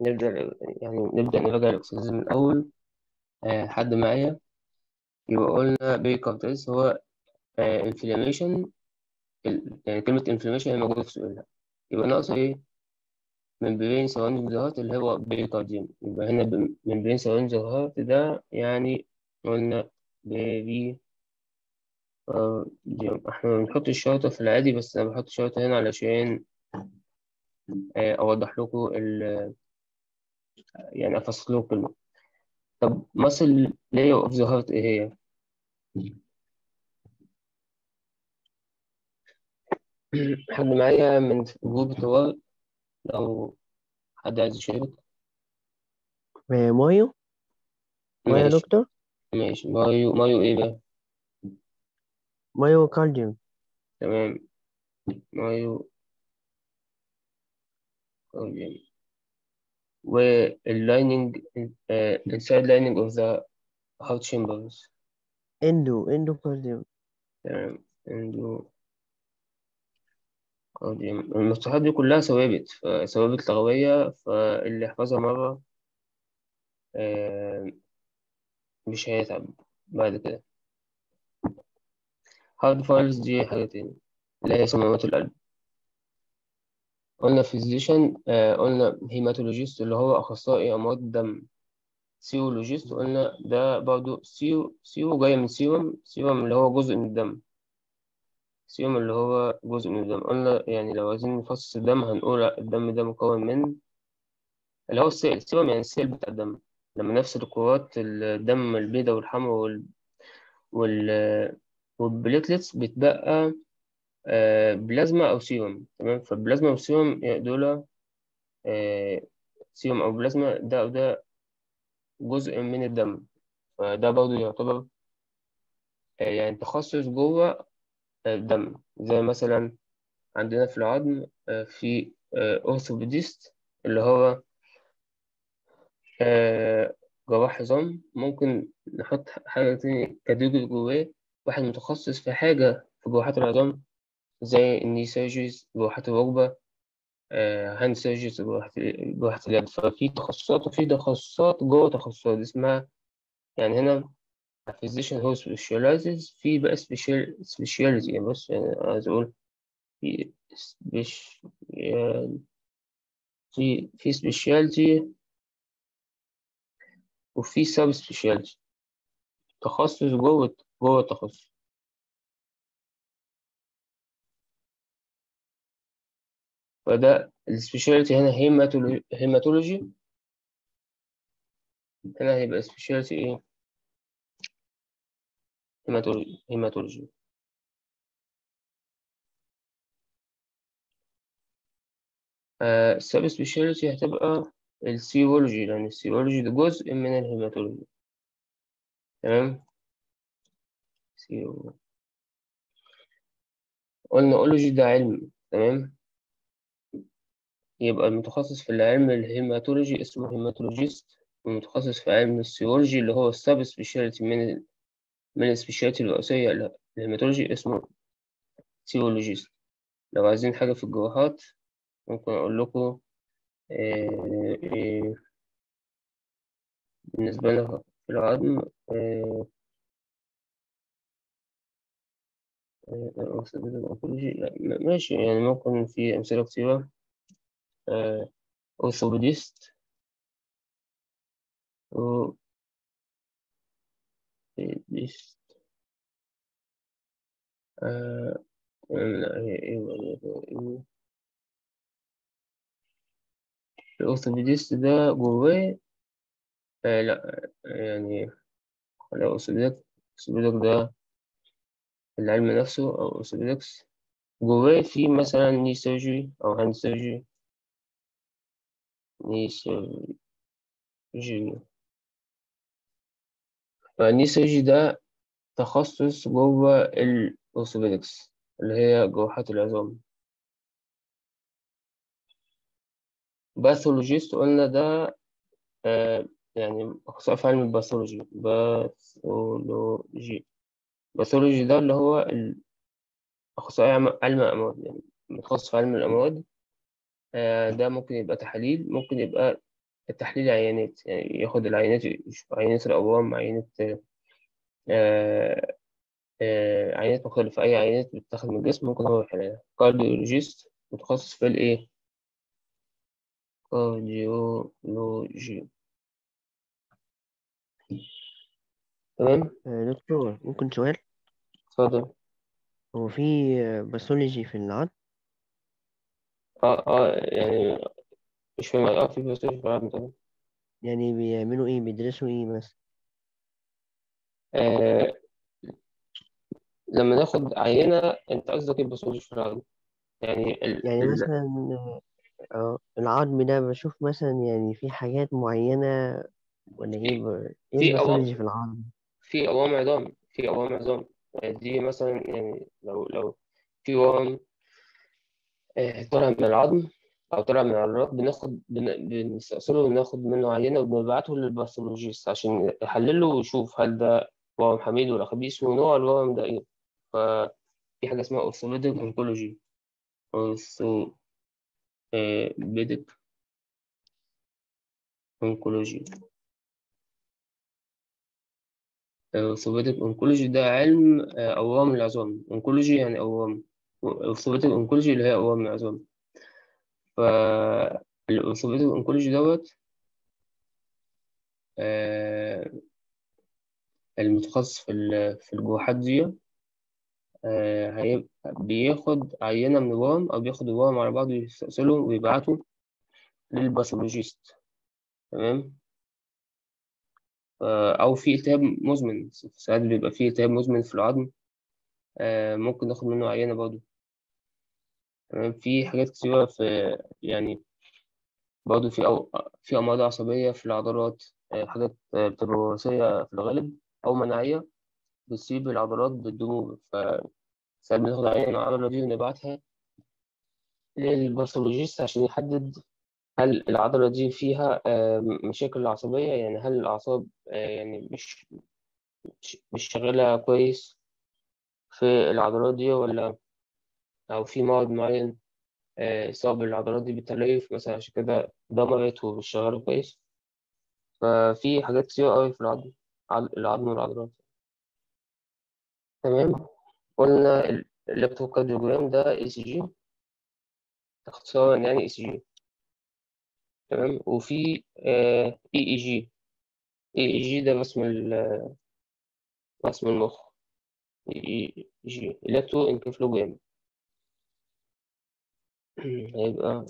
نبدأ يعني نبدأ نراجع الأكسجين من الأول آه، حد معايا يبقى قلنا بيكاردايتس هو انفلاميشن يعني كلمة انفلاميشن هي موجودة في سؤالها يبقى ناقص إيه؟ ممبرين سراوندينج ذا هارت اللي هو بيريكارديوم يبقى هنا ممبرين سراوندينج ذا هارت ده يعني قلنا بيري احنا بنحط الشرطة في العادي بس أنا بحط الشرطة هنا علشان آه، أوضح لكم ال يعني أفصل لكم الكلمة طب muscle layer of the heart إيه هي؟ حد معايا من جروب الطوارئ لو حد عايز يشارك مايو مايو يا ماشي دكتور ماشي مايو مايو إيه بقى؟ مايو كارديوم تمام مايو كارديوم واللايننج inside lining of the heart chambers اندو اندو كارديوم تمام عنده كارديوم المصطلحات دي كلها ثوابت ثوابت لغوية فاللي يحفظها مرة آه، مش هيتعب بعد كده هارد فايلز دي حاجة تاني اللي هي صمامات القلب قلنا فيزيشن آه قلنا هيماتولوجيست اللي هو أخصائي أمراض الدم سيولوجيست قلنا ده برضو سيو سيو جاية من سيروم سيروم اللي هو جزء من الدم سيروم اللي هو جزء من الدم قلنا يعني لو عايزين نفصص الدم هنقول الدم ده مكون من اللي هو السيل سيروم يعني السيل بتاع الدم لما نفصل كرات الدم البيضاء والحمراء وال وال والبليتلتس بتبقى آه، بلازما أو سيروم تمام فالبلازما والسيروم دول آه، سيروم أو بلازما ده أو ده جزء من الدم فده برضه يعتبر آه، يعني تخصص جوه الدم زي مثلا عندنا في العظم آه، في أورثوبيديست اللي هو آه، جراح عظام ممكن نحط حاجة تانية كاتيجوري جواه واحد متخصص في حاجة في جراحات العظام زي الني سيرجيز جراحات الركبة هاند سيرجيز جراحة جراحة اليد ففي تخصصات وفي تخصصات جوه تخصصات اسمها يعني هنا physician who specializes في بقى special speciality يعني بص يعني عايز أقول في special في في speciality وفي سب سبيشاليتي تخصص جوه جوه التخصص فده السبيشاليتي هنا هيماتولوجي هيماتولوجي هنا هيبقى سبيشاليتي ايه هيماتولوجي هيماتولوجي آه السب سبيشاليتي هتبقى السيولوجي لأن السيولوجي ده جزء من الهيماتولوجي تمام سيو قلنا أولوجي ده علم تمام يبقى المتخصص في العلم الهيماتولوجي اسمه هيماتولوجيست والمتخصص في علم السيولوجي اللي هو السب سبيشاليتي من ال... من السبيشاليتي الرئيسية الهيماتولوجي اسمه سيولوجيست لو عايزين حاجة في الجراحات ممكن أقول لكم إيه إيه بالنسبة لنا في العظم إيه لا ماشي يعني ممكن في أمثلة كتيرة أورثوبيديست أورثوبيديست لا هي إيه الأورثوبيديست ده جواه آه لا يعني الأورثوبيدك الأورثوبيدك ده العلم نفسه أو أورثوبيدكس جواه في مثلا ني سيرجري أو هاند سيرجري ني سيرجري فالني سيرجري ده تخصص جوه الأورثوبيدكس اللي هي جراحات العظام باثولوجيست قلنا ده آه يعني أخصائي في علم الباثولوجي باثولوجي باثولوجي ده اللي هو أخصائي علم الأمراض يعني متخصص في علم الأمراض آه ده ممكن يبقى تحاليل ممكن يبقى تحليل عينات يعني ياخد العينات يشوف عينات الأورام عينات آه آه عينات مختلفة أي عينات بتتاخد من الجسم ممكن هو يحللها كارديولوجيست متخصص في الإيه؟ كارديولوجي تمام آه، دكتور ممكن سؤال اتفضل هو في باثولوجي في العظم اه اه يعني مش فاهم اه في بيستشفى في العظم طبعا يعني بيعملوا ايه بيدرسوا ايه بس آه لما ناخد عينة انت قصدك ايه بيستشفى في العظم يعني ال... يعني ال... مثلا اه العظم ده بشوف مثلا يعني في حاجات معينة ولا ايه ب... ايه في أوام الباثولوجي في العظم في أوام عظام في أوام عظام يعني دي مثلا يعني لو لو في ورم آه، طالع من العظم أو طالع من العضلات بناخد بن- بنستأصله وناخد منه عينة وبنبعته للباثولوجيست عشان يحلله ويشوف هل ده ورم حميد ولا خبيث ونوع الورم ده إيه ففي حاجة اسمها أورثوبيديك أونكولوجي أورثوبيديك أونكولوجي أورثوبيديك أونكولوجي ده علم آه، أورام العظام أونكولوجي يعني أورام أورثوبيديك أونكولوجي اللي هي أورام العظام فالأورثوبيديك أونكولوجي دوت آه، المتخصص في ال- في الجروحات دي آه، هيبقى بياخد عينة من الورم أو بياخد الورم على بعضه ويستأصله ويبعته للباثولوجيست تمام آه، أو في التهاب مزمن ساعات بيبقى في التهاب مزمن في العظم آه، ممكن ناخد منه عينة برضه تمام في حاجات كتيرة في يعني برضه في أو في أمراض عصبية في العضلات آه، حاجات آه، بتبقى وراثية في الغالب أو مناعية بتصيب العضلات بالدموع فساعات بناخد عينة من العضلة دي ونبعتها للباثولوجيست عشان يحدد هل العضلة دي فيها آه، مشاكل عصبية يعني هل الأعصاب آه، يعني مش مش مش شغالة كويس في العضلات دي ولا أو في مرض معين آه، إصاب العضلات دي بالتليف مثلا عشان كده دمرت ومش شغالة كويس ففي حاجات كتير أوي في العظم عض- العظم والعضلات تمام قلنا ال- الإلكتروكارديوجرام ده اي سي جي اختصارا يعني اي سي جي تمام وفي اي اي جي اي اي جي ده رسم ال- رسم المخ اي اي جي الكترو انكفالوجرام هيبقى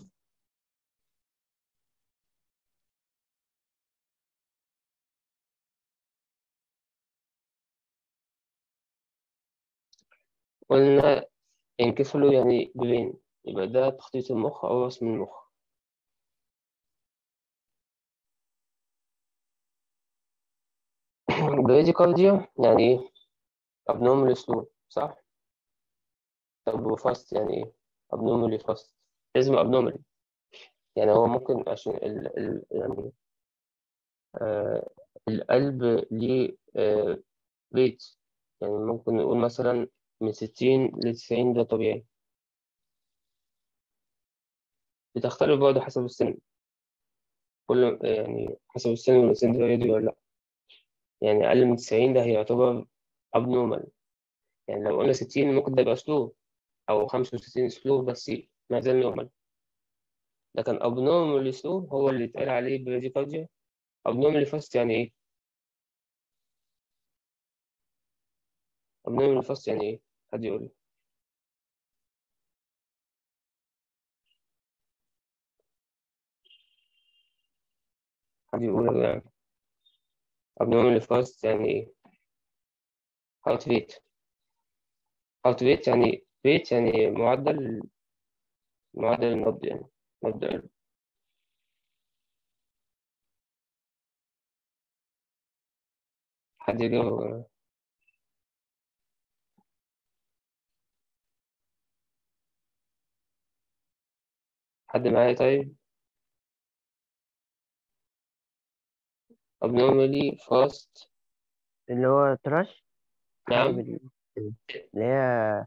قلنا انكفالو يعني برين يبقى ده تخطيط المخ أو رسم المخ بريديكارديا يعني ايه abnormal slow صح طب وفاست يعني ايه abnormally fast لازم abnormally يعني هو ممكن عشان ال ال يعني آه القلب ليه آه ريت يعني ممكن نقول مثلا من ستين لتسعين ده طبيعي بتختلف برضه حسب السن كل يعني حسب السن والإنسان ده رياضي ولا لأ يعني أقل من تسعين ده هيعتبر abnormal يعني لو قلنا ستين ممكن ده يبقى سلو أو خمسة وستين سلو بس ما زال نورمال لكن abnormally slow هو اللي اتقال عليه براديكارديا abnormally fast يعني ايه؟ abnormally fast يعني ايه؟ حد يقول لي حد يقول لي يعني abnormally fast يعني ايه؟ heart rate heart rate يعني rate يعني معدل معدل النبض يعني نبض القلب حد يجاوب حد معايا طيب abnormally fast اللي هو تراش حاجة نعم بال... اللي هي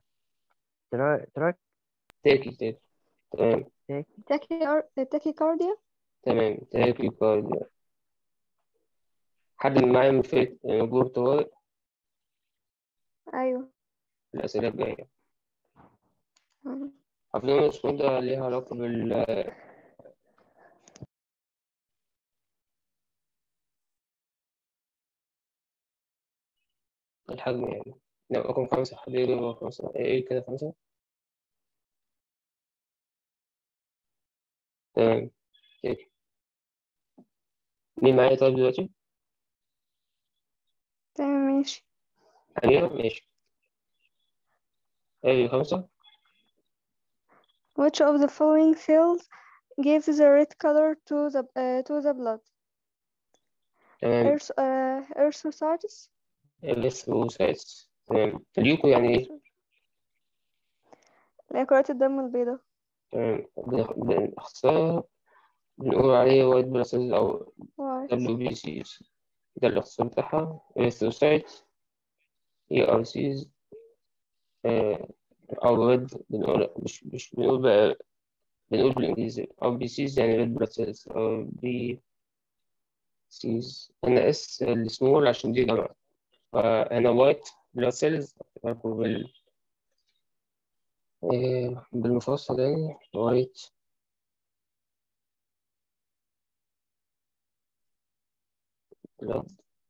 ترا... تراك تاكي تاكي تمام تاكي تاكيكارديا تمام تاكي كارديا حد من معايا من فريق جروب طوارئ أيوة الأسئلة الجاية مم. أفلام السوداء ليها علاقة بال الحجم يعني لا رقم خمسة حد يجيب رقم خمسة إيه كده خمسة تمام تاكي مين معايا طيب دلوقتي؟ تمام ماشي أميرة ماشي إيه خمسة Which of the following cells gives the red color to the uh, to the blood? تمام Ers uh, erythrocytes, الإثروسايتس تمام اليوكو يعني إيه؟ اللي هي كرات الدم البيضاء. تمام بنخ- بنختصرها بنقول عليه وايت بلاد سيلز أو White. دبليو بي سيز ده الاختصار بتاعها إريثروسايت إي آر سيز أو ريد بنقول مش مش بنقول بقى بنقول بالإنجليزي أو بي سيز يعني ريد بلاد سيلز أو بي سيز أنا إس السمول عشان دي جامعة فهنا وايت بلاد سيلز بال إيه، بالمفصل يعني وايت بلاد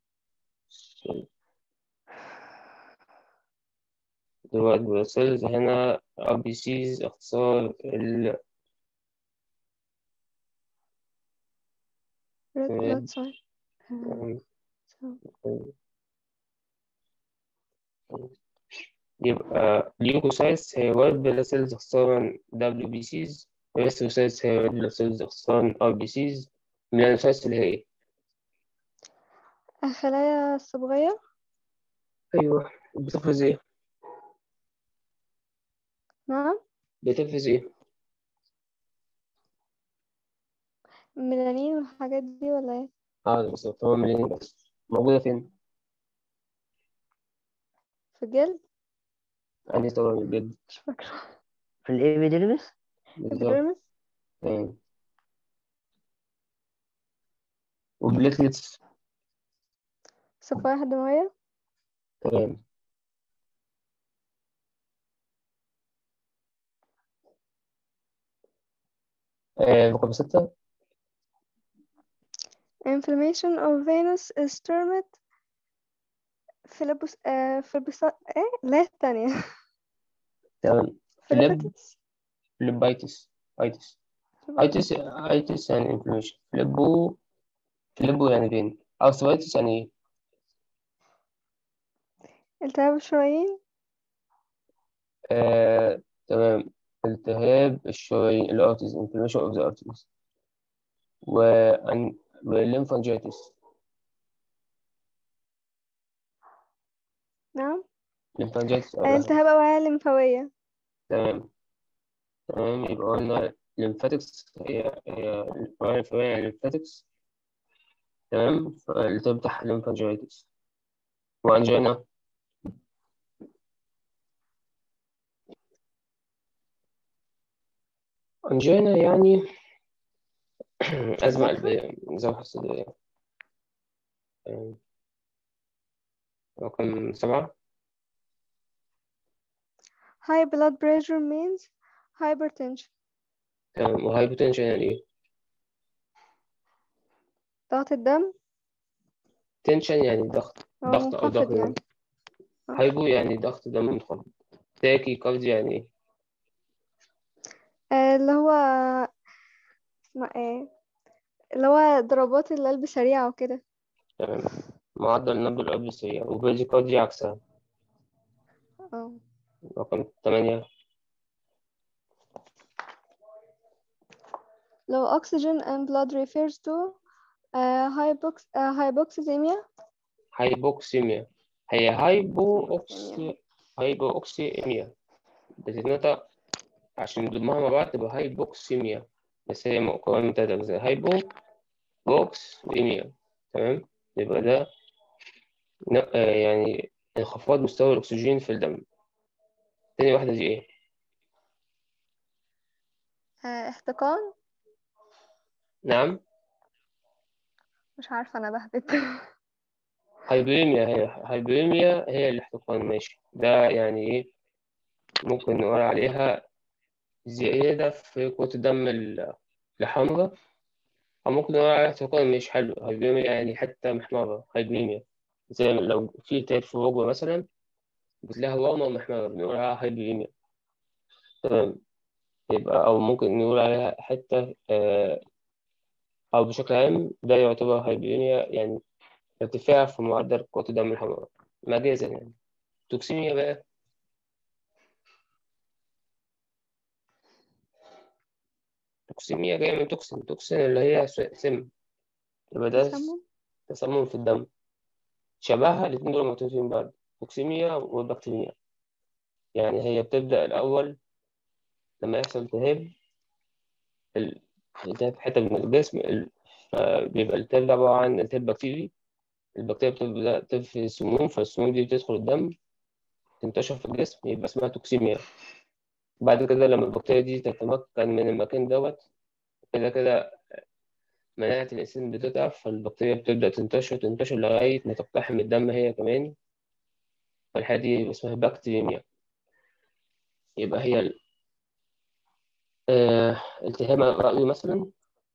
الوايت بلاد سيلز هنا ار بي سيز اختصار ال Red تمام. blood cell. Uh, so يبقى ليوكوسايتس هي وايت بلاد سيلز اختصارا دبليو بي سيز اريثروسايتس هي وايت بلاد سيلز اختصارا ار بي سيز ميلانوسايتس اللي هي ايه؟ الخلايا الصبغية ايوه بتفرز ايه؟ نعم بتفرز ايه؟ ميلانين والحاجات دي ولا ايه اه بالظبط هو ميلانين بس موجودة فين؟ في الجلد عندي طبعا الجلد مش فاكرة في الإيبيديرمس بالظبط الديرمس تمام وبليتلتس صفائح دموية تمام آه رقم ستة inflammation of venous is termed philipus آه philipus ايه لا التانية تمام فليب philippitis فليبايتس ايتس ايتس ايتس يعني انفلاميشن فليبو فليبو يعني فين ارثرايتس يعني ايه التهاب الشرايين آه، تمام التهاب الشرايين الارتز انفلاميشن اوف ذا ارتز وان والليمفانجيتس نعم ليمفانجيتس آه، التهاب أوعية الليمفاوية تمام تمام يبقى قلنا الليمفاتكس هي هي الأوعية الليمفاوية يعني الليمفاتكس تمام فالتهاب بتاعها الليمفانجيتس وأنجينا أنجينا يعني أزمة قلبية ذبحة صدرية تمام. رقم سبعة high blood pressure means hypertension تمام وهايبوتنشن يعني إيه؟ ضغط الدم تنشن يعني ضغط هو ضغط أو ضغط منخفض يعني هايبو يعني ضغط دم منخفض تاكي كاردي يعني إيه؟ آه، اللي هو اسمها ايه اللي هو ضربات القلب سريعة وكده تمام معدل نبض القلب السريع وبيجي كاردي عكسها اه رقم تمانية لو oxygen and blood refers to uh, hypox uh, hypoxemia هايبوكسيميا هي هايبو أوكسي هايبو أوكسيميا بتتنطق عشان نضمها مع بعض تبقى هايبوكسيميا بس هي مكونة من تلات أجزاء هايبو بوكس وإيميا تمام يبقى ده ن- آه، يعني انخفاض مستوى الأكسجين في الدم تاني واحدة دي إيه؟ آه، احتقان نعم مش عارفة أنا بهبت هايبريميا هي هايبريميا هي الاحتقان ماشي ده يعني ايه ممكن نقول عليها زيادة في قوة الدم ال- الحمراء أو ممكن نقول عليها احتقان مش حلو هايبريميا يعني حتة محمرة هايبريميا زي لو في التهاب في الركبة مثلا بتلاقيها ورمة ومحمرة بنقول عليها هايبريميا تمام يبقى أو ممكن نقول عليها حتة آه، أو بشكل عام ده يعتبر هايبريميا يعني ارتفاع في معدل قوة الدم الحمراء مجازا يعني توكسيميا بقى توكسيميا جاية من توكسين توكسين اللي هي س- سم يبقى ده تسمم تسمم في الدم شبهها الاتنين دول مرتبطين فيهم بعض توكسيميا والبكتيريا يعني هي بتبدأ الأول لما يحصل التهاب ال- التهاب في حتة من الجسم ال- فبيبقى الالتهاب ده عبارة عن التهاب بكتيري البكتيريا بتبدأ تفرز السموم فالسموم دي بتدخل الدم تنتشر في الجسم يبقى اسمها توكسيميا بعد كده لما البكتيريا دي تتمكن من المكان دوت كده كده مناعة الإنسان بتضعف فالبكتيريا بتبدأ تنتشر تنتشر لغاية ما تقتحم الدم هي كمان فالحاجة دي اسمها بكتيريميا يبقى هي ال- آه، التهاب الرئوي مثلا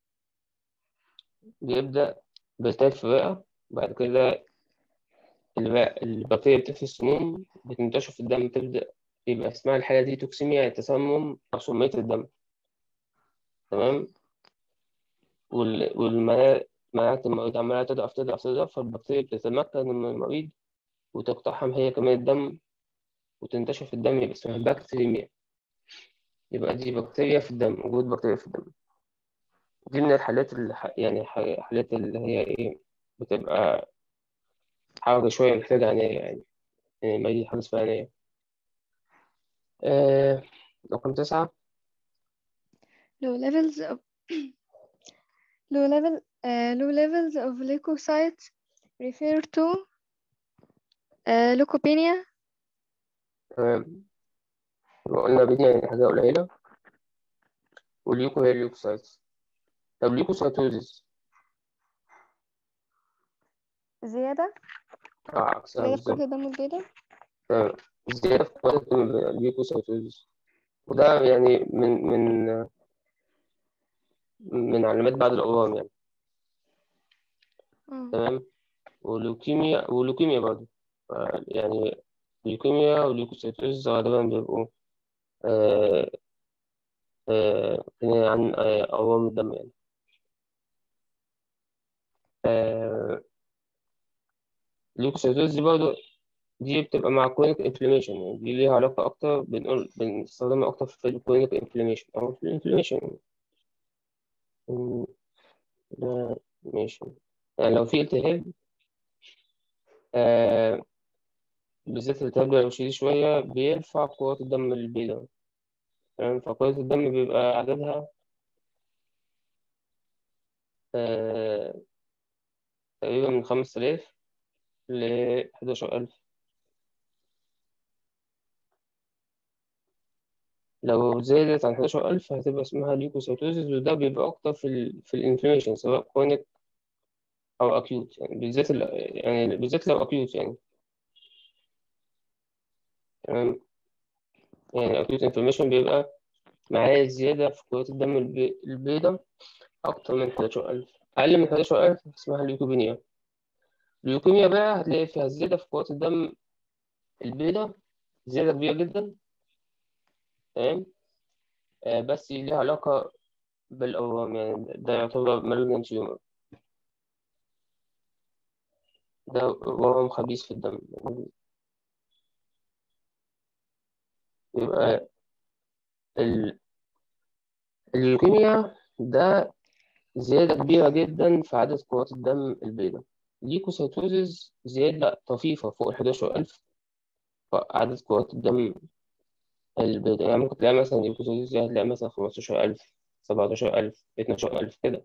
بيبدأ بالتهاب في الرئة بعد كده الرئة- البكتيريا بتفرز السموم بتنتشر في الدم تبدأ يبقى اسمها الحالة دي توكسيميا يعني تسمم أو سمية الدم تمام وال- والمناعة مناعة المريض عمالة تضعف تضعف تضعف فالبكتيريا بتتمكن من المريض وتقتحم هي كمان الدم وتنتشر في الدم يبقى اسمها بكتيريميا يبقى دي بكتيريا في الدم وجود بكتيريا في الدم دي من الحالات اللي ح- يعني ح- حالات اللي هي إيه بتبقى حاجة شوية محتاجة عناية يعني يعني ما دي حاجة اسمها عناية آه رقم تسعة low levels of low level uh, low levels of leukocytes refer to uh, leukopenia تمام يبقى قلنا بدنا يعني حاجة قليلة والليوكو هي الليوكوسايتس طب ليوكوسايتوزيس زيادة اه عكسها زيادة في بالظبط كتلة الدم البيضاء تمام زيادة في قوة الدم الليوكوسايتوزيس وده يعني من من من علامات بعد الأورام يعني اه تمام ولوكيميا ولوكيميا برضه ف- يعني الليوكيميا والليوكوسيتوز غالبا بيبقوا آه آه عن آه أورام الدم يعني آه الليوكوسيتوز دي برضه دي بتبقى مع كرونيك انفلاميشن يعني دي ليها علاقة أكتر بنقول بنستخدمها أكتر في الكرونيك انفلاميشن أو في الانفلاميشن ده ماشي يعني لو في التهاب آه بالذات الالتهاب ده لو شديد شوية بيرفع كرات الدم البيضاء تمام فكرات الدم بيبقى عددها آه تقريبا من خمس آلاف لحداشر ألف لو زادت عن حداشر ألف هتبقى اسمها ليوكوسيتوزيس وده بيبقى أكتر في ال في الانفلاميشن سواء كرونيك أو أكيوت يعني بالذات ال يعني بالذات لو أكيوت يعني تمام يعني الأكيوت انفلاميشن بيبقى معاه زيادة في كرات الدم البي- البيضاء أكتر من حداشر ألف أقل من حداشر ألف اسمها ليوكوبينيا الليوكيميا بقى هتلاقي فيها زيادة في كرات الدم البيضاء زيادة كبيرة جدا تمام آه بس ليها علاقة بالأورام يعني ده يعتبر malignant tumor ده ورم خبيث في الدم يبقى ال- الليوكيميا ده زيادة كبيرة جدا في عدد كرات الدم البيضاء ليكوسيتوزيس زيادة طفيفة فوق الحداشر ألف في عدد كرات الدم البيضاء يعني ممكن تلاقي مثلا ليكوسيتوزيس دي هتلاقي مثلا خمستاشر ألف سبعتاشر ألف اتناشر ألف كده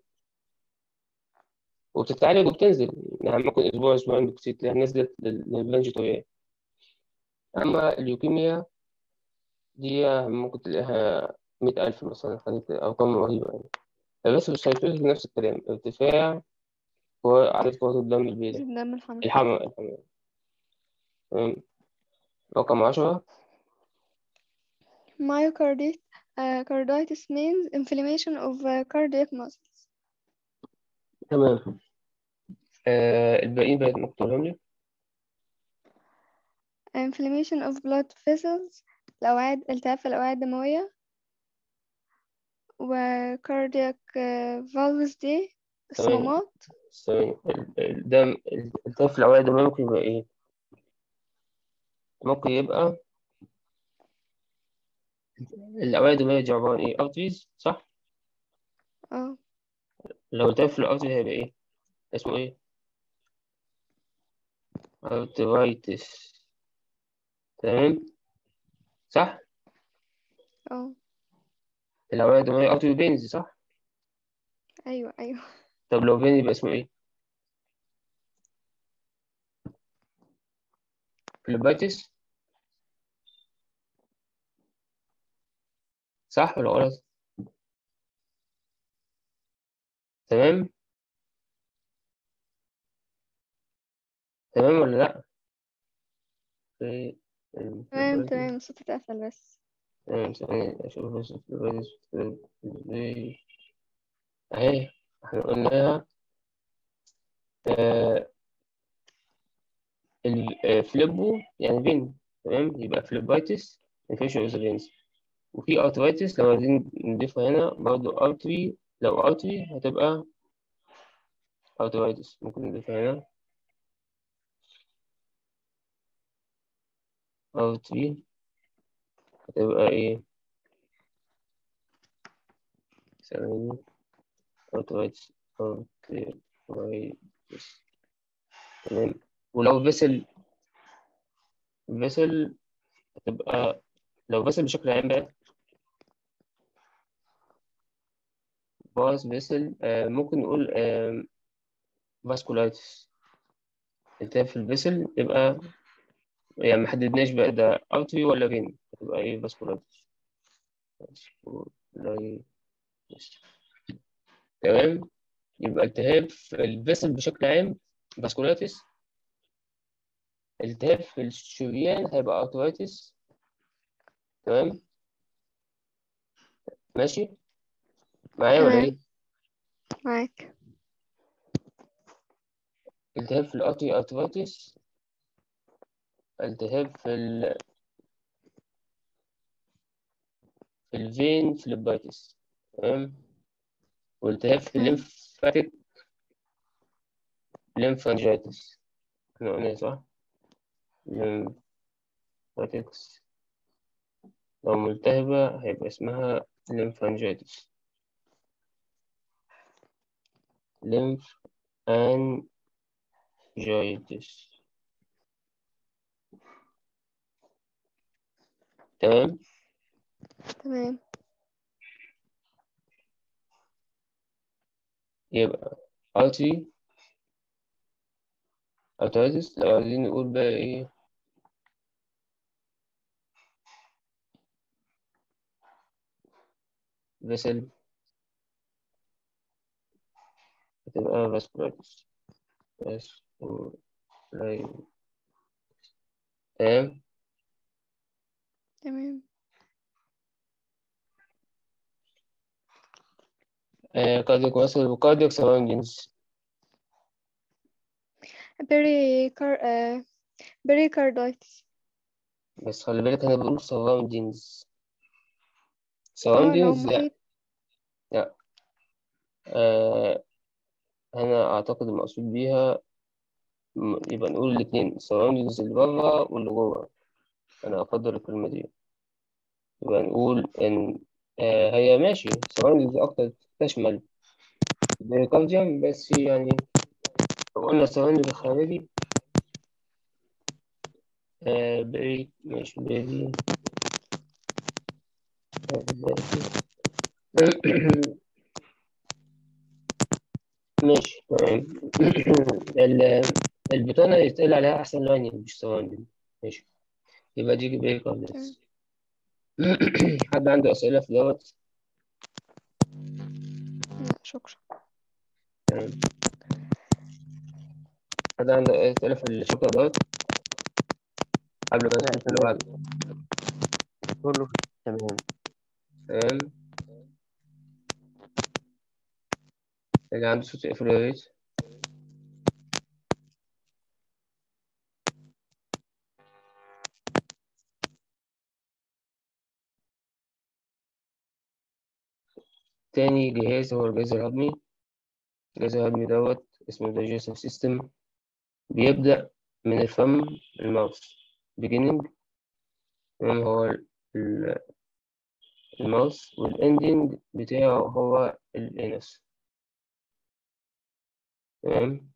وبتتعالج وبتنزل يعني ممكن أسبوع أسبوعين بكتير تلاقيها نزلت لل- للرينج طبيعي أما الليوكيميا دي ممكن تلاقيها مئة ألف مثلا حاجات كده، أرقام رهيبة يعني بس السيتوزيس نفس الكلام ارتفاع وعدد كرات الدم البيضاء الدم الحمراء الحمراء الحمراء تمام رقم عشرة myocarditis uh, carditis means inflammation of uh, cardiac muscles تمام آه الباقيين بقى ممكن تقولهم لي inflammation of blood vessels الأوعية التهاب في الأوعية الدموية و cardiac uh, valves دي الصمامات ثواني ال- الدم التهاب في الأوعية الدموية ممكن يبقى إيه؟ ممكن يبقى الأوعية الدموية دي عبارة عن إيه؟ أرتريز صح؟ اه لو التهاب في الأرتري هيبقى إيه؟ اسمه إيه؟ أرترايتس تمام؟ صح؟ اه الأوعية الدموية أرتري بينز صح؟ أيوه أيوه طب لو بين يبقى اسمه إيه؟ فليبايتس صح ولا غلط؟ تمام؟ تمام ولا لأ؟ في تمام الفليبايتس تمام الصوت اتقفل بس تمام ثواني أشوف بس الفليبايتس إزاي أهي إحنا قلناها آه الفليبو يعني فين تمام يبقى فليبايتس انفيشن اوف ذا فينز وفي ارترايتس لو عايزين نضيفها هنا برضو ارتري لو ارتري هتبقى ارترايتس ممكن نضيفها هنا ارتري هتبقى ايه ثواني ارترايتس ارترايتس تمام ولو فيسل فيسل هتبقى لو فيسل بشكل عام بقى باس فيسل آه ممكن نقول آه فاسكولايتس التهاب في الفيسل يبقى يعني محددناش بقى ده ارتري ولا فين هتبقى ايه فاسكولايتس فاسكولايتس تمام يبقى التهاب في الفيسل بشكل عام فاسكولايتس التهاب في الشريان هيبقى ارترايتس تمام ماشي معايا ولا تمام. ايه معاك التهاب في الارتري ارترايتس التهاب في ال في الفين فليبايتس تمام والتهاب في تمام. الليمفاتيك ليمفانجيتس احنا قلنا صح ليمفاتيكس لو ملتهبة هيبقى اسمها ليمفانجيتس ليمف انجيتس تمام تمام يبقى artery arthritis لو عايزين نقول بقى ايه vessel هتبقى vasculitis vasculitis تمام تمام آه cardiac muscle و cardiac surroundings بري كار آه بريكاردايتس بس خلي بالك انا بقول surroundings اه لو surroundings محيط آه أنا أعتقد المقصود بيها م- يبقى نقول الاتنين surroundings اللي بره واللي جوه أنا أفضل الكلمة دي يبقى نقول إن آه هي ماشي surroundings أكتر تشمل البريكارديوم بس يعني لو قلنا surrounding الخارجي آه بريك ماشي بريك ماشي تمام ال- البطانة يتقال عليها أحسن لايننج مش surrounding ماشي يبقى دي بريكارديوم حد عنده أسئلة في دوت شكرا تمام هذا عندك أي أسئلة في الشابتر دوت قبل ما لا ندخل في اللي بعده كله تمام تمام اللي عنده صوت يقفل يا ريت تاني جهاز هو الجهاز الهضمي الجهاز الهضمي دوت اسمه digestive system بيبدأ من الفم الماوس beginning تمام هو ال- الماوس والاندنج بتاعه هو الانس تمام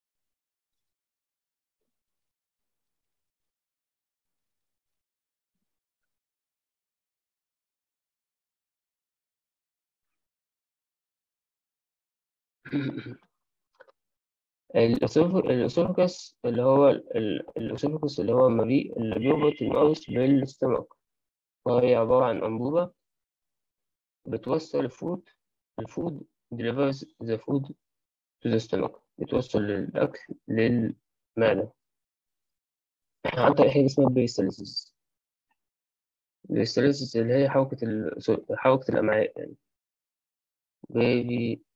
الأسوف- الأسوفجس اللي هو ال- ال- الأسوفجس اللي هو المريء اللي بيربط الماوس بالستمك وهي عبارة عن أنبوبة بتوصل الفود الفود delivers the food to the stomach بتوصل الأكل للمعدة عن طريق حاجة اسمها بيستاليسيس بيستاليسيس اللي هي حركة ال... حركة الأمعاء يعني بيبي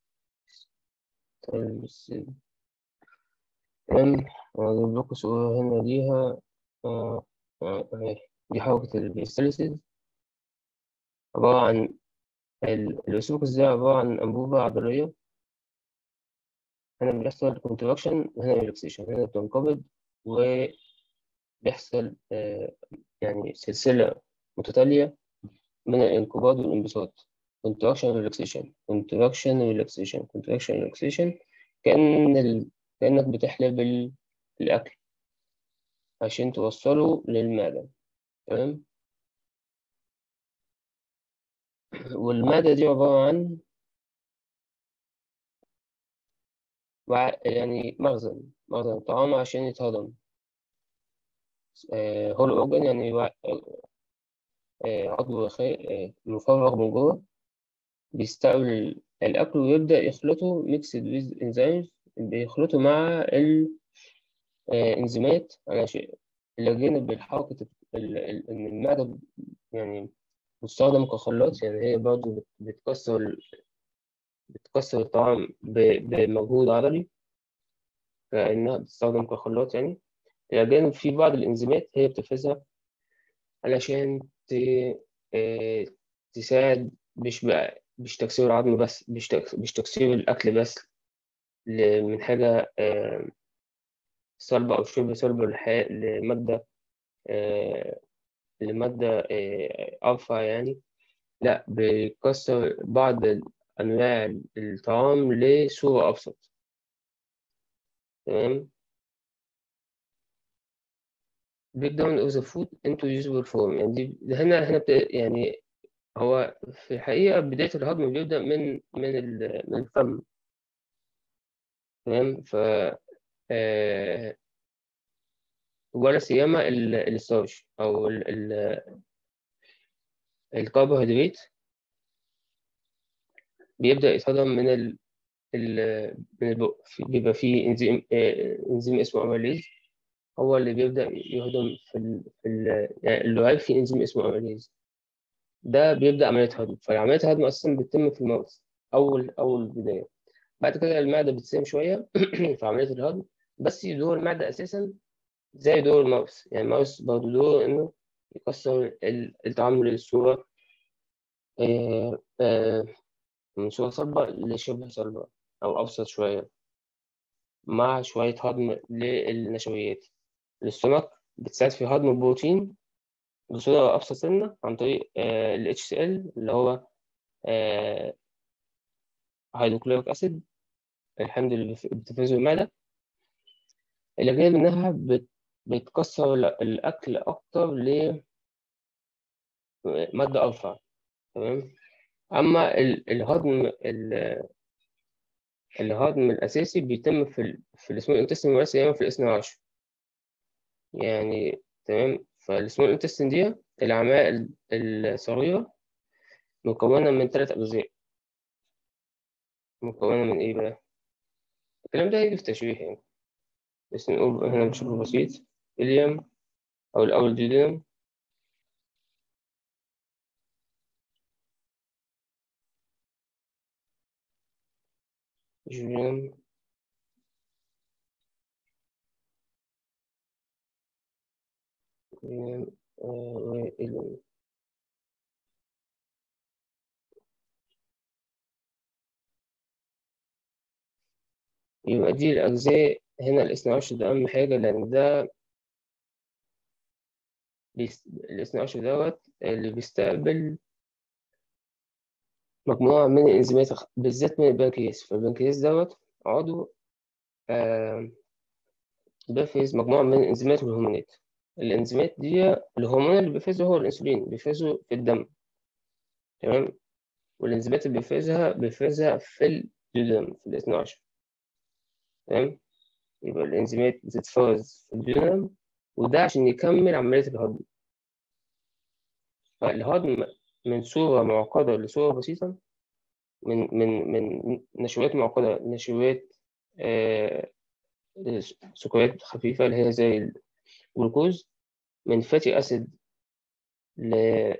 تمام وأجيب لكم صورة هنا ليها آه، آه، أهي دي حركة البيستاليسيس عبارة عن ال- الأسوفكس ده عبارة عن أنبوبة عضلية هنا بيحصل كونتراكشن وهنا ريلاكسيشن هنا بتنقبض وبيحصل آه، يعني سلسلة متتالية من الانقباض والانبساط contraction relaxation contraction relaxation contraction relaxation كأن ال... كأنك بتحلب ال... الأكل عشان توصله للمعدة تمام والمعدة دي عبارة عن وع... يعني مخزن مخزن الطعام عشان يتهضم هول أورجان يعني وع... آه، عضو خي... آه، مفرغ من جوه بيستقبل الأكل ويبدأ يخلطه ميكسد ويز انزيمز بيخلطه مع الإنزيمات علشان إلى جانب الحركة ال- ال- إن المعدة يعني مستخدم كخلاط يعني هي برضه بت- بتكسر ال- بتكسر الطعام ب- بمجهود عضلي كأنها بتستخدم كخلاط يعني إلى جانب في بعض الإنزيمات هي بتفرزها علشان ت... آه، تساعد مش بقى مش تكسير العظم بس مش تك- مش تكسير الأكل بس ل- من حاجة آه، صلبة أو شبه صلبة لح- لمادة آه، لمادة آه، أرفع يعني لا بيكسر بعض أنواع الطعام لصورة أبسط تمام break down of the food into usable form يعني دي ده هنا هنا بت... يعني هو في الحقيقة بداية الهضم بيبدأ من من ال- من الفم تمام ف آه، ولا سيما ال- الستارش أو ال- ال- الكربوهيدرات بيبدأ يتهضم من ال ال- من البق في- بيبقى فيه انزيم آه، انزيم اسمه اميليز هو اللي بيبدأ يهضم في ال في ال يعني اللعاب فيه انزيم اسمه اميليز ده بيبدأ عملية هضم فعملية الهضم أساسا بتتم في الماوس أول أول بداية بعد كده المعدة بتساهم شوية في عملية الهضم بس دور المعدة أساسا زي دور الماوس يعني الماوس برضه دوره إنه يكسر ال- الطعام للصورة آه، آه، من صورة صلبة لشبه صلبة أو أبسط شوية مع شوية هضم للنشويات الاستومك بتساعد في هضم البروتين بصورة أبسط سنة عن طريق ال HCl اللي هو هيدروكلوريك أسيد الحمض اللي بف- بتفرزه المعدة إلى جانب إنها بت- بتكسر ال- الأكل أكتر لمادة أرفع تمام أما ال- الهضم ال- الهضم الأساسي بيتم في ال في السمول انتستين ولا سيما في الاثنى عشر يعني تمام فالسمول انتستين دي الأمعاء ال- الصغيرة مكونة من ثلاث أجزاء مكونة من إيه بقى؟ الكلام ده هيجي في تشريح يعني بس نقول هنا بشكل بسيط إليوم أو الأول ديودينم جيودينم وإليوم يبقى دي الأجزاء هنا الاثنى عشر ده أهم حاجة لأن ده بيست... الاثنى عشر دوت اللي بيستقبل مجموعة من الإنزيمات بالذات من البنكرياس فالبنكرياس دوت عضو آه بيفرز مجموعة من الإنزيمات والهرمونات الإنزيمات دي الهرمون اللي بيفرزه هو الأنسولين بيفرزه في الدم تمام والإنزيمات اللي بيفرزها بيفرزها في الدم في الاثنى عشر تمام يبقى الإنزيمات بتتفرز في الدم وده عشان يكمل عملية الهضم فالهضم من صورة معقدة لصورة بسيطة من من من نشويات معقدة لنشويات آه سكريات خفيفة اللي هي زي الجلوكوز من فاتي أسيد ل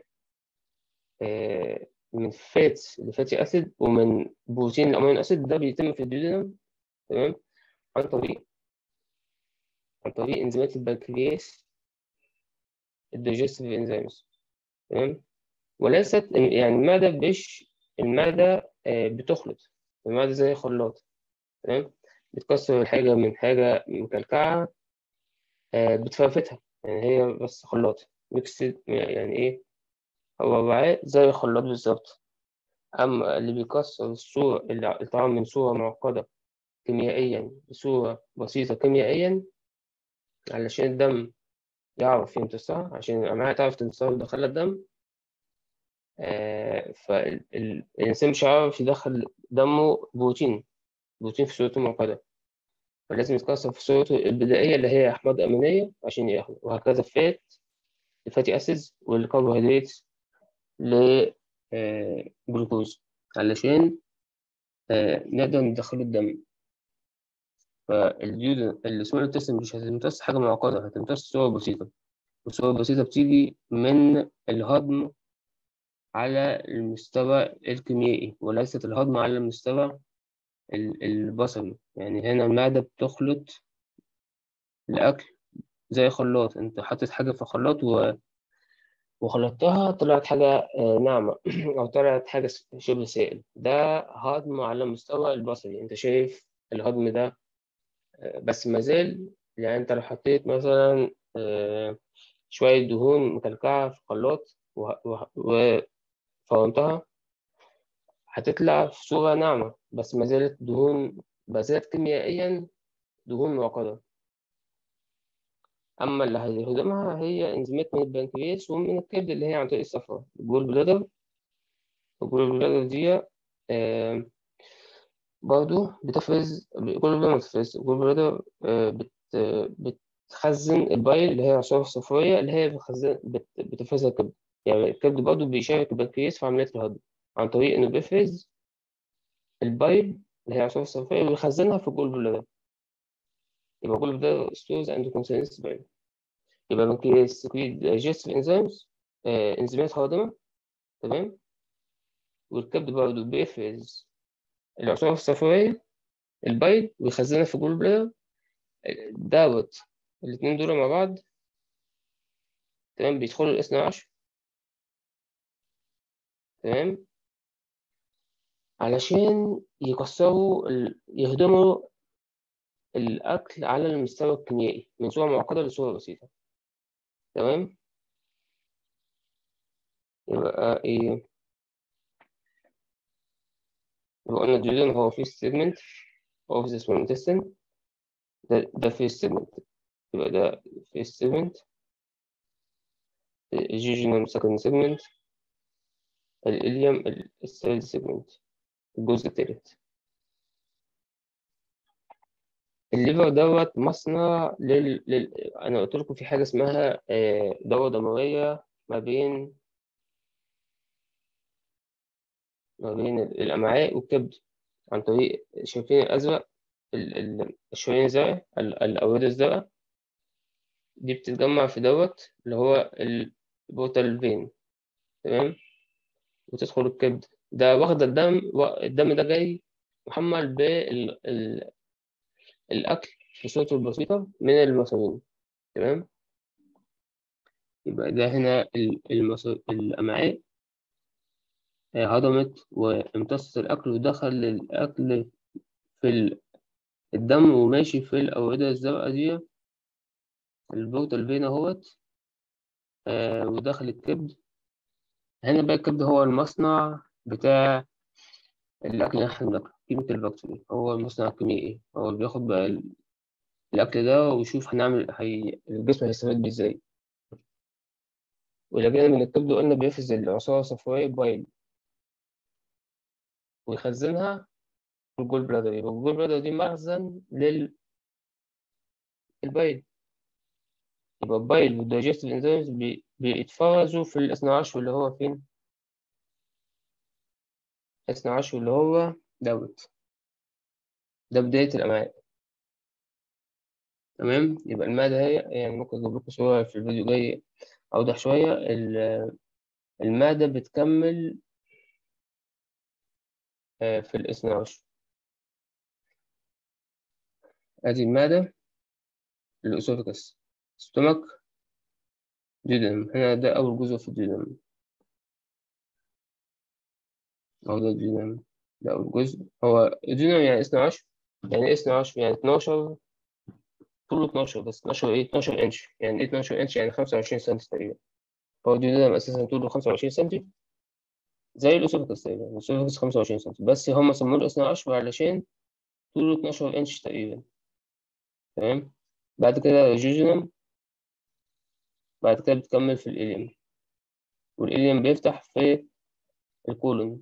آه من فات لفاتي أسيد ومن بروتين لأمينو أسيد ده بيتم في الديودنم تمام عن طريق عن طريق إنزيمات البنكرياس الديجستيف إنزيمز تمام وليست يعني المعدة مش المعدة بتخلط المعدة زي خلاط تمام بتكسر الحاجة من حاجة مكلكعة بتفرفتها يعني هي بس خلاط ميكسد يعني إيه هو وعاء زي خلاط بالظبط أما اللي بيكسر الصورة الطعام من صورة معقدة كيميائيا بصورة بسيطة كيميائيا علشان الدم يعرف يمتصها عشان الأمعاء تعرف تمتصها وتدخلها الدم آه فالإنسان مش هيعرف يدخل دمه بروتين بروتين في صورته معقدة فلازم يتكسر في صورته البدائية اللي هي أحماض أمينية عشان ياخد وهكذا فات الفاتي أسيدز والكربوهيدرات لجلوكوز علشان آه نقدر ندخله الدم فالجيود السمول التسم مش هتمتص حاجة معقدة هتمتص صورة بسيطة والصورة البسيطة بتيجي من الهضم على المستوى الكيميائي وليست الهضم على المستوى البصري يعني هنا المعدة بتخلط الأكل زي خلاط أنت حطيت حاجة في خلاط و... وخلطتها طلعت حاجة ناعمة أو طلعت حاجة شبه سائل ده هضم على المستوى البصري أنت شايف الهضم ده بس مازال يعني أنت لو حطيت مثلا شوية دهون مكلكعة في خلاط وفرمتها هتطلع في صورة ناعمة بس ما زالت دهون ما زالت كيميائيا دهون معقدة أما اللي هيهضمها هي إنزيمات من البنكرياس ومن الكبد اللي هي عن طريق الصفرة الجول بلادر الجول بلادر دي آه برضو بتفرز الجول بلادر بتفرز الجول بلادر آه بت بتخزن البايل اللي هي العصارة الصفرية اللي هي بتخزن بت بتفرزها الكبد يعني الكبد برضو بيشارك البنكرياس في عملية الهضم عن طريق إنه بيفرز البايل اللي هي العصارة الصفرية ويخزنها في الجول بلادر يبقى كل ده stores and contains bile يبقى البنكرياس سكريت digestive enzymes آه انزيمات هاضمة تمام والكبد برضه بيفرز العصارة الصفرية البايل ويخزنها في الجول بلادر دوت الاتنين دول مع بعض تمام بيدخلوا الاثنى عشر تمام علشان يكسروا ال... يهضموا الأكل على المستوى الكيميائي من صورة معقدة لصورة بسيطة تمام يبقى إيه يبقى قلنا الجلدان هو في segment of the small intestine ده ده في segment يبقى ده في segment الجيجينوم second segment الإليوم الثird segment الجزء التالت الليفر دوت مصنع لل... لل... أنا قلت لكم في حاجة اسمها دورة دموية ما بين ما بين الأمعاء والكبد عن طريق شايفين الأزرق ال- ال- الشرايين الزرقاء ال- الأوردة الزرقاء دي بتتجمع في دوت اللي هو البورتال فين تمام وتدخل الكبد ده واخد الدم و- الدم ده جاي محمل بالأكل في صورته البسيطة من المصارين تمام يبقى ده هنا ال- المص- الأمعاء آه، هضمت وامتصت الأكل ودخل الأكل في ال- الدم وماشي في الأوردة الزرقاء دي البورتال فين اهوت آه، ودخل الكبد هنا بقى الكبد هو المصنع بتاع الأكل اللي احنا بناكله كيميكال فاكتوري هو المصنع الكيميائي هو اللي بياخد بقى ال- الأكل ده ويشوف هنعمل هي... الجسم هيستفاد بيه ازاي والى جانب من الكبد قلنا بيفرز العصارة الصفراء بايل ويخزنها في الجول بلادر يبقى الجول بلادر دي مخزن للبايل يبقى البايل والدايجستيف انزيمز بي... بيتفرزوا في الاثنى عشر اللي هو فين؟ الاثنى عشر اللي هو دوت ده بداية الأمعاء تمام يبقى المعدة هي يعني ممكن أجيب لكم صورة في الفيديو جاي أوضح شوية ال- المعدة بتكمل آه، في الاثنى عشر أدي المعدة الأسوفيكس ستومك ديودنم هنا ده أول جزء في الديودنم أو ده الديودنم ده أول جزء هو الديودنم يعني اثنى عشر يعني إيه اثنى عشر يعني اتناشر طوله 12 بس 12 ايه 12 انش يعني ايه 12 انش يعني 25 سم تقريبا هو الديودنم اساسا طوله 25 سم زي الاسوفيكس تقريبا الاسوفيكس 25 سم بس هم سموه الاثنى عشر علشان طوله 12 انش تقريبا تمام بعد كده الجوجينم بعد كده بتكمل في الإليم والإليم بيفتح في الكولون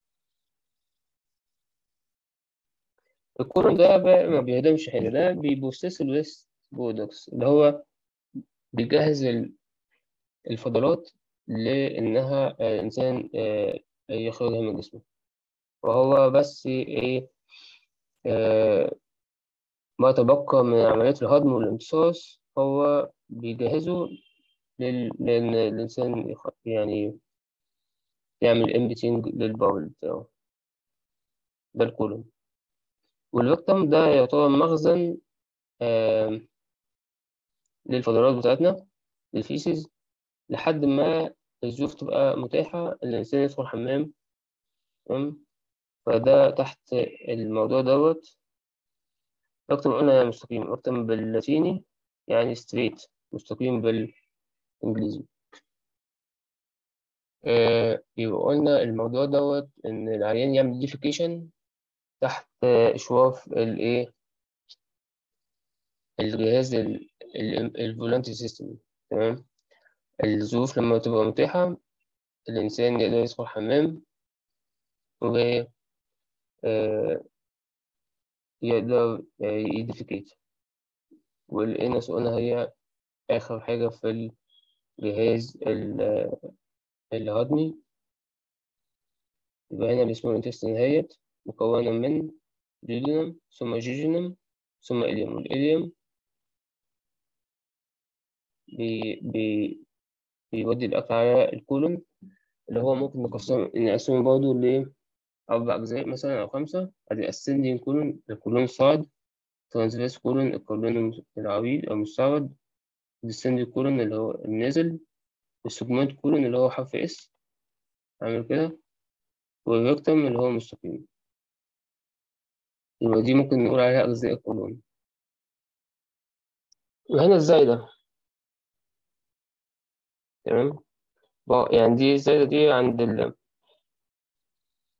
الكولون ده بقى ما بيهدمش حاجة ده بيبوسس الويست برودكتس اللي هو بيجهز ال- الفضلات لإنها آه، الإنسان آه، يخرجها من جسمه وهو بس إيه آه، ما تبقى من عمليات الهضم والامتصاص هو بيجهزه لل... لأن الإنسان يخ- يعني يعمل امبتينج للبول بتاعه ده الكولون والريكتم ده يعتبر مخزن آم، للفضلات بتاعتنا للفيسز لحد ما الظروف تبقى متاحة إن الإنسان يدخل حمام تمام فده تحت الموضوع دوت ريكتم قلنا مستقيم ريكتم باللاتيني يعني ستريت مستقيم بالإنجليزي آه، يبقى قلنا الموضوع دوت إن العيان يعمل ديفيكيشن تحت إشراف الإيه الجهاز الفولانتي سيستم تمام الظروف لما تبقى متاحة الإنسان يقدر يدخل حمام و آه، يقدر يديفيكيت والإنس قلنا هي آخر حاجة في الجهاز ال- الهضمي يبقى هنا الاسم الانتستين هيت مكونة من جيجينم ثم جيجينم ثم إليوم والإليوم بي بي بيودي الأكل على الكولون اللي هو ممكن نقسم نقسمه برضه لأربع أجزاء مثلا أو خمسة أدي ascending كولون الكولون الصاعد transverse كولون الكولون العريض أو المستعرض descending كولون اللي هو النازل والسجمنت كولون اللي هو حرف اس عامل كده والريكتم اللي هو مستقيم يبقى دي ممكن نقول عليها أجزاء الكولون وهنا الزايدة تمام بقى- يعني دي الزايدة دي عند ال...